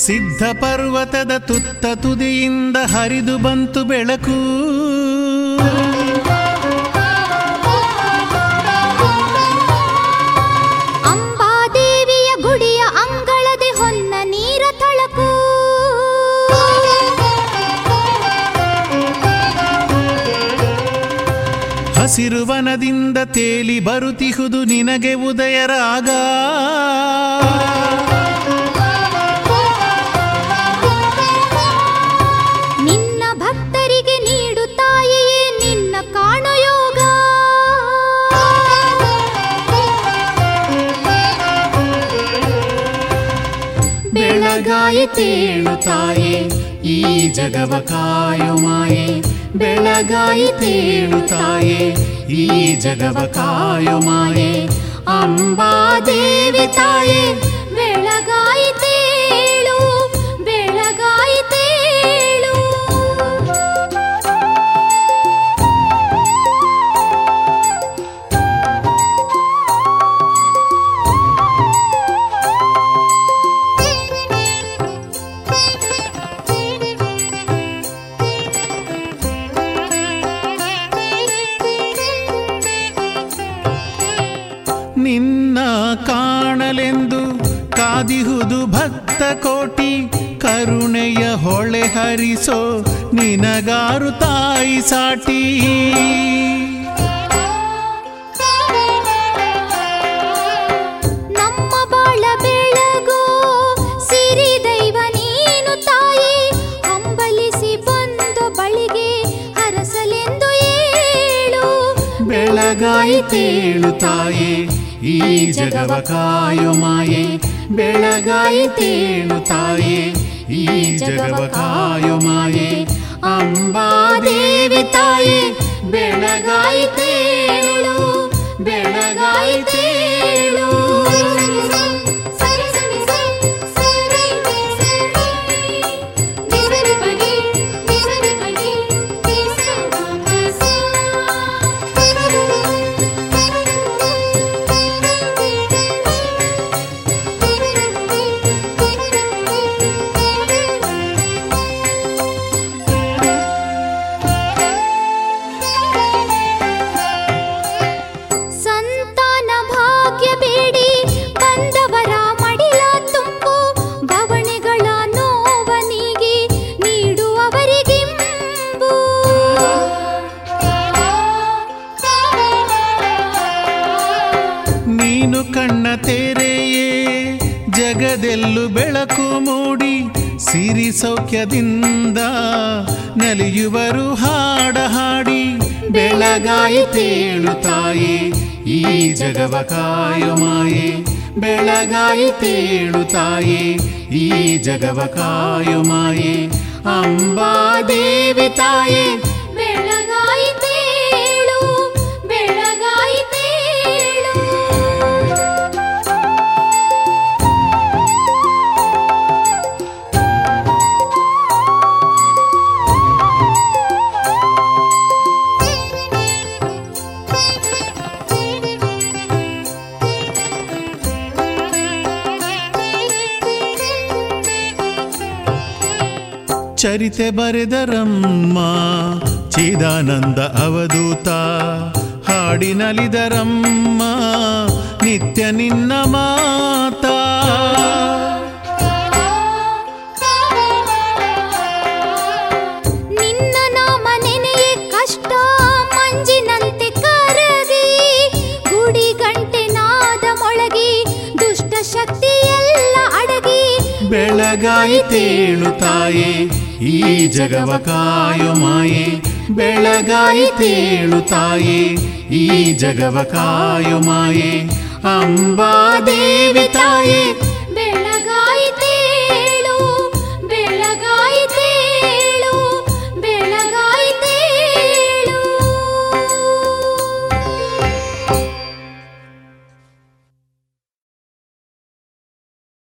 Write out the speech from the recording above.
ಸಿದ್ಧ ಪರ್ವತದ ತುತ್ತ ತುದಿಯಿಂದ ಹರಿದು ಬಂತು ಬೆಳಕು ಅಂಬಾದೇವಿಯ ಗುಡಿಯ ಅಂಗಳದೆ ಹೊನ್ನ ನೀರ ತಳಕು ಹಸಿರು ವನದಿಂದ ತೇಲಿ ಬರುತಿಹುದು ನಿನಗೆ ಉದಯ ರಾಗ ನಿನ್ನ ಭಕ್ತರಿಗೆ ನೀಡುತ್ತಾಯೇ ನಿನ್ನ ಕಾಣಯೋಗ ಬೆಳಗಾಯಿತೇಳು ತಾಯೇ ಈ ಜಗವ ಕಾಯೋ ಮಾಯೆ ಬೆಳಗಾಯಿತೇಳು ತಾಯೇ ಈ ಜಗವ ಕಾಯೋ ಮಾಯೆ ಅಂಬಾದೇವಿ ತಾಯೇ ಬೆಳಗಾಯಿತೇಳು ಬೆಳಗಾಯಿತೇಳು ನಿನ್ನ ಕಾಣಲೆಂದು ಕಾದಿಹುದು ಭಕ್ತ ಕೋಟಿ ಕರುಣೆಯ ಹೊಳೆ ಹರಿಸೋ ನಿನಗಾರು ತಾಯಿ ಸಾಟಿ ನಮ್ಮ ಬಾಳ ಬೆಳಗೋ ಸಿರಿ ದೈವ ನೀನು ತಾಯಿ ಹಂಬಲಿಸಿ ಬಂದು ಬಳಿಗೆ ಹರಸಲೆಂದು ಏಳು ಬೆಳಗಾಯಿತೇಳು ತಾಯೇ ಈ ಜಗವ ಕಾಯೋ ಮಾಯೆ ಬೆಳಗಾಯಿತೇಳು ತಾಯೇ ಈ ಜಗವ ಕಾಯೋ ಮಾಯೆ ಅಂಬಾದೇವಿ ತಾಯೇ ಬೆಳಗಾಯಿತೇಳು ಬೆಳಗಾಯಿತೇಳು ಸರಿ ಸರಿ ಸರಿ ಸರಿ ನಿಸರಿ ಬನಿ ನಿಸರಿ ಬನಿ ಸಂತಾನ ಭಾಗ್ಯ ಬೇಡಿ ಬಂದವರ ಮಡಿಲ ತುಂಬು ಬವಣೆಗಳ ನೋವನಿಗೆ ನೀಡುವವರಿಗಿಂಬು ನೀನು ಕಣ್ಣ ತೆರೆಯೇ ಜಗದೆಲ್ಲು ಬೆಳಕು ಮೂಡಿ ಸಿರಿ ಸೌಖ್ಯದಿಂದ ನಲಿಯುವರು ಹಾಡ ಹಾಡಿ ಬೆಳಗಾಯಿತೇಳು ತಾಯೇ ಈ ಜಗವ ಕಾಯೋ ಮಾಯೆ ಬೆಳಗಾಯಿತೇಳು ತಾಯೇ ಈ ಜಗವ ಕಾಯೋ ಮಾಯೆ ಅಂಬಾದೇವಿ ತಾಯೇ ಬೆಳಗಾಯಿತೇಳು ಬೆಳಗಾಯಿತೇಳು ಚರಿತೆ ಬರೆದರಮ್ಮ ಚಿದಾನಂದ ಅವಧೂತ ಹಾಡಿನಲಿದರಮ್ಮ ನಿತ್ಯ ನಿನ್ನ ಮಾತಾ ನಿನ್ನ ನಾಮ ನೆನೆಯೇ ಕಷ್ಟ ಮಂಜಿನಂತೆ ಕರಗಿ ಗುಡಿ ಗಂಟೆ ನಾದ ಮೊಳಗಿ ದುಷ್ಟ ಶಕ್ತಿ ಎಲ್ಲ ಅಡಗಿ ಬೆಳಗಾಯಿತೇಳು ತಾಯೇ ಈ ಜಗವ ಕಾಯೋ ಮಾಯೆ ಬೆಳಗಾಯಿತೇಳು ತಾಯೇ ಈ ಜಗವ ಕಾಯೋ ಮಾಯೆ ಅಂಬಾದೇವಿ ತಾಯೇ